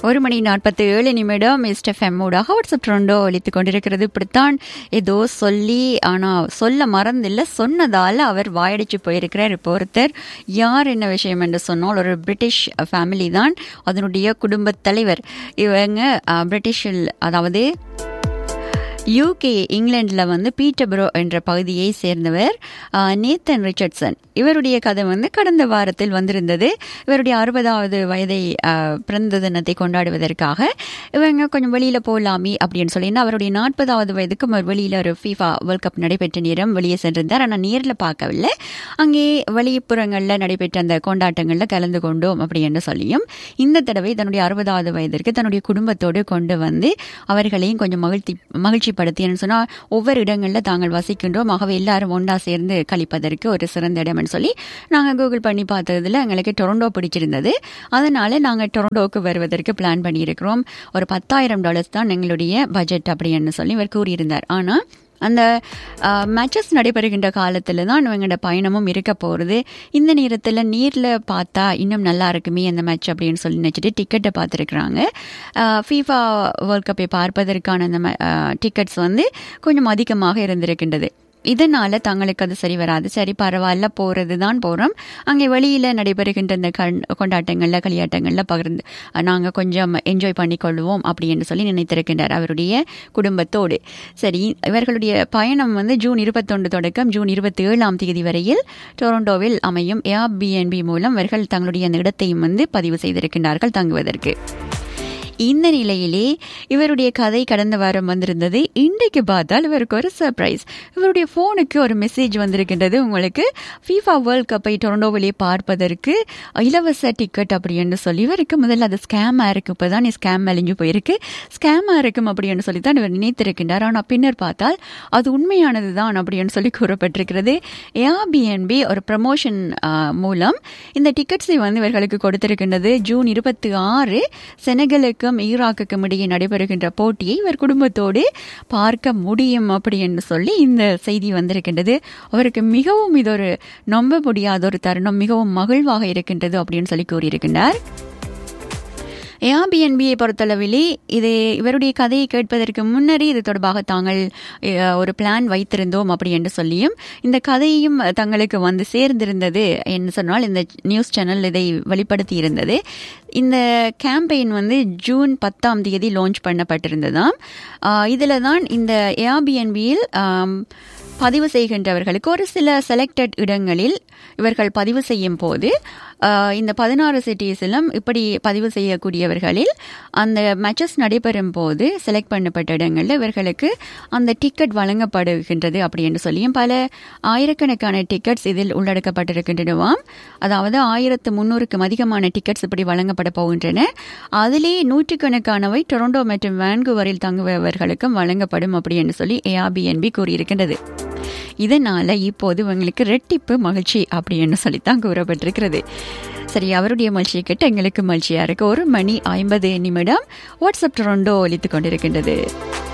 ஒரு மணி நாற்பத்தி ஏழு நிமிடம் மிஸ்டர் ஃபெம்மூடாக வாட்ஸ்அப் ட்ரெண்டோ ஒழித்து கொண்டிருக்கிறது இப்படித்தான் ஏதோ சொல்லி ஆனால் சொல்ல மறந்தில்ல சொன்னதால் அவர் வாயடிச்சு போயிருக்கிறார் இப்போ ஒருத்தர் யார் என்ன விஷயம் என்று சொன்னால் ஒரு பிரிட்டிஷ் ஃபேமிலி தான் அதனுடைய குடும்பத் தலைவர் இவங்க அஹ், பிரிட்டிஷில் அதாவது யூகே இங்கிலாண்டில் வந்து பீட்டர்பரோ என்ற பகுதியை சேர்ந்தவர் ஆஹ், நேத்தன் ரிச்சர்ட்சன் இவருடைய கதை வந்து கடந்த வாரத்தில் வந்திருந்தது இவருடைய அறுபதாவது வயதை ஆஹ், பிறந்த தினத்தை கொண்டாடுவதற்காக இவங்க கொஞ்சம் வெளியில் போகலாமே அப்படின்னு சொல்லி அவருடைய நாற்பதாவது வயதுக்கு அவர் வெளியில் ஒரு ஃபீஃபா வேர்ல்ட் கப் நடைபெற்ற நேரம் வெளியே சென்றிருந்தார் ஆனால் நேரில் பார்க்கவில்லை அங்கே வெளிப்புறங்களில் நடைபெற்ற அந்த கொண்டாட்டங்களில் கலந்து கொண்டோம் அப்படி என்று சொல்லியும் இந்த தடவை தன்னுடைய அறுபதாவது வயதிற்கு தன்னுடைய குடும்பத்தோடு கொண்டு வந்து அவர்களையும் கொஞ்சம் மகிழ்ச்சி மகிழ்ச்சிப்படுத்தின்னு சொன்னால் ஒவ்வொரு இடங்களில் தாங்கள் வசிக்கின்றோம் ஆகவே எல்லாரும் ஒன்றா சேர்ந்து கழிப்பதற்கு ஒரு சிறந்த இடம்னு சொல்லி நாங்கள் கூகுள் பண்ணி பார்த்ததுல எங்களுக்கு டொரண்டோ பிடிச்சிருந்தது அதனால நாங்கள் டொரண்டோவுக்கு வருவதற்கு பிளான் பண்ணியிருக்கிறோம் ஒரு பத்தாயிரம் டாலர்ஸ் தான் எங்களுடைய பட்ஜெட் அப்படின்னு சொல்லி இவர் கூறியிருந்தார் ஆனால் அந்த மேட்சஸ் நடைபெறுகின்ற காலத்தில் தான் இவங்களோட பயணமும் இருக்க போகிறது இந்த நேரத்தில் நேரில் பார்த்தா இன்னும் நல்லா இருக்குமே அந்த மேட்ச் அப்படின்னு சொல்லி நினச்சிட்டு டிக்கெட்டை பார்த்துருக்குறாங்க ஃபீஃபா வேர்ல்ட் கப்பை பார்ப்பதற்கான அந்த டிக்கெட்ஸ் வந்து கொஞ்சம் அதிகமாக இருந்திருக்கின்றது இதனால தங்களுக்கு அது சரி வராது சரி பரவாயில்ல போறது தான் போறோம் அங்கே வெளியில நடைபெறுகின்ற இந்த கண் கொண்டாட்டங்கள்ல களியாட்டங்கள்ல பகிர்ந்து நாங்க கொஞ்சம் என்ஜாய் பண்ணிக்கொள்வோம் அப்படின்னு சொல்லி நினைத்திருக்கின்றார் அவருடைய குடும்பத்தோடு சரி இவர்களுடைய பயணம் வந்து ஜூன் இருபத்தொன்று தொடக்கம் ஜூன் இருபத்தி ஏழாம் தேதி வரையில் டொரண்டோவில் அமையும் ஏஆர்பிஎன்பி மூலம் இவர்கள் தங்களுடைய அந்த இடத்தையும் வந்து பதிவு செய்திருக்கின்றார்கள் தங்குவதற்கு இந்த நிலையிலே இவருடைய கதை கடந்த வாரம் வந்திருந்தது இன்றைக்கு பார்த்தால் இவருக்கு ஒரு சர்ப்ரைஸ் இவருடைய ஃபோனுக்கு ஒரு மெசேஜ் வந்திருக்கின்றது உங்களுக்கு ஃபீஃபா வேர்ல்ட் கப்பை டொரண்டோவிலே பார்ப்பதற்கு இலவச டிக்கெட் அப்படின்னு சொல்லி இவருக்கு முதல்ல அது ஸ்கேமாக இருக்கும் இப்போ தான் ஸ்கேம் அழிஞ்சு போயிருக்கு ஸ்கேமாக இருக்கும் அப்படின்னு சொல்லி தான் இவர் நினைத்திருக்கின்றார் ஆனால் பின்னர் பார்த்தால் அது உண்மையானது தான் அப்படின்னு சொல்லி கூறப்பட்டிருக்கிறது ஏஆர்பிஎன்பி ஒரு ப்ரமோஷன் மூலம் இந்த டிக்கெட்ஸை வந்து இவர்களுக்கு கொடுத்திருக்கின்றது ஜூன் இருபத்தி ஆறு செனகலுக்கும் ஈராக்குக்கும் இடையே நடைபெறுகின்ற போட்டியை இவர் குடும்பத்தோடு பார்க்க முடியும் அப்படி என்று சொல்லி இந்த செய்தி வந்திருக்கின்றது அவருக்கு மிகவும் இது ஒரு நம்ப முடியாத ஒரு தருணம் மிகவும் மகிழ்வாக இருக்கின்றது அப்படின்னு சொல்லி கூறியிருக்கின்றார் ஏஆர்பிஎன்பியை பொறுத்தளவிலே இது இவருடைய கதையை கேட்பதற்கு முன்னரே இது தொடர்பாக தாங்கள் அஹ், ஒரு பிளான் வைத்திருந்தோம் அப்படி என்று சொல்லியும் இந்த கதையும் தங்களுக்கு வந்து சேர்ந்திருந்தது என்று சொன்னால் இந்த நியூஸ் சேனல் இதை வெளிப்படுத்தி இருந்தது இந்த கேம்பெயின் வந்து ஜூன் பத்தாம் தேதி லான்ச் பண்ணப்பட்டிருந்ததாம் இதில் தான் இந்த ஏஆர்பிஎன்பியில் பதிவு செய்கின்றவர்களுக்கு ஒரு சில செலக்டட் இடங்களில் இவர்கள் பதிவு செய்யும் போது ஆஹ், இந்த பதினாறு சிட்டிஸிலும் இப்படி பதிவு செய்யக்கூடியவர்களில் அந்த மேட்சஸ் நடைபெறும் போது செலக்ட் பண்ணப்பட்ட இடங்களில் இவர்களுக்கு அந்த டிக்கெட் வழங்கப்படுகின்றது அப்படி என்று சொல்லியும் பல ஆயிரக்கணக்கான டிக்கெட்ஸ் இதில் உள்ளடக்கப்பட்டிருக்கின்றனவாம் அதாவது ஆயிரத்து முன்னூறுக்கும் அதிகமான டிக்கெட்ஸ் இப்படி வழங்கப்பட போகின்றன அதிலே நூற்றுக்கணக்கானவை டொரண்டோ மற்றும் வான்குவரில் தங்குபவர்களுக்கும் வழங்கப்படும் அப்படி என்று சொல்லி ஏஆர்பிஎன்பி கூறியிருக்கின்றது இதனால இப்போது இவங்களுக்கு ரெட்டிப்பு மகிழ்ச்சி அப்படின்னு சொல்லித்தான் கூறப்பட்டிருக்கிறது சரி அவருடைய மகிழ்ச்சியை கேட்டு எங்களுக்கு மகிழ்ச்சியா இருக்கு ஒரு மணி ஐம்பது நிமிடம் வாட்ஸ்அப் டொரண்டோ ஒலித்துக் கொண்டிருக்கின்றது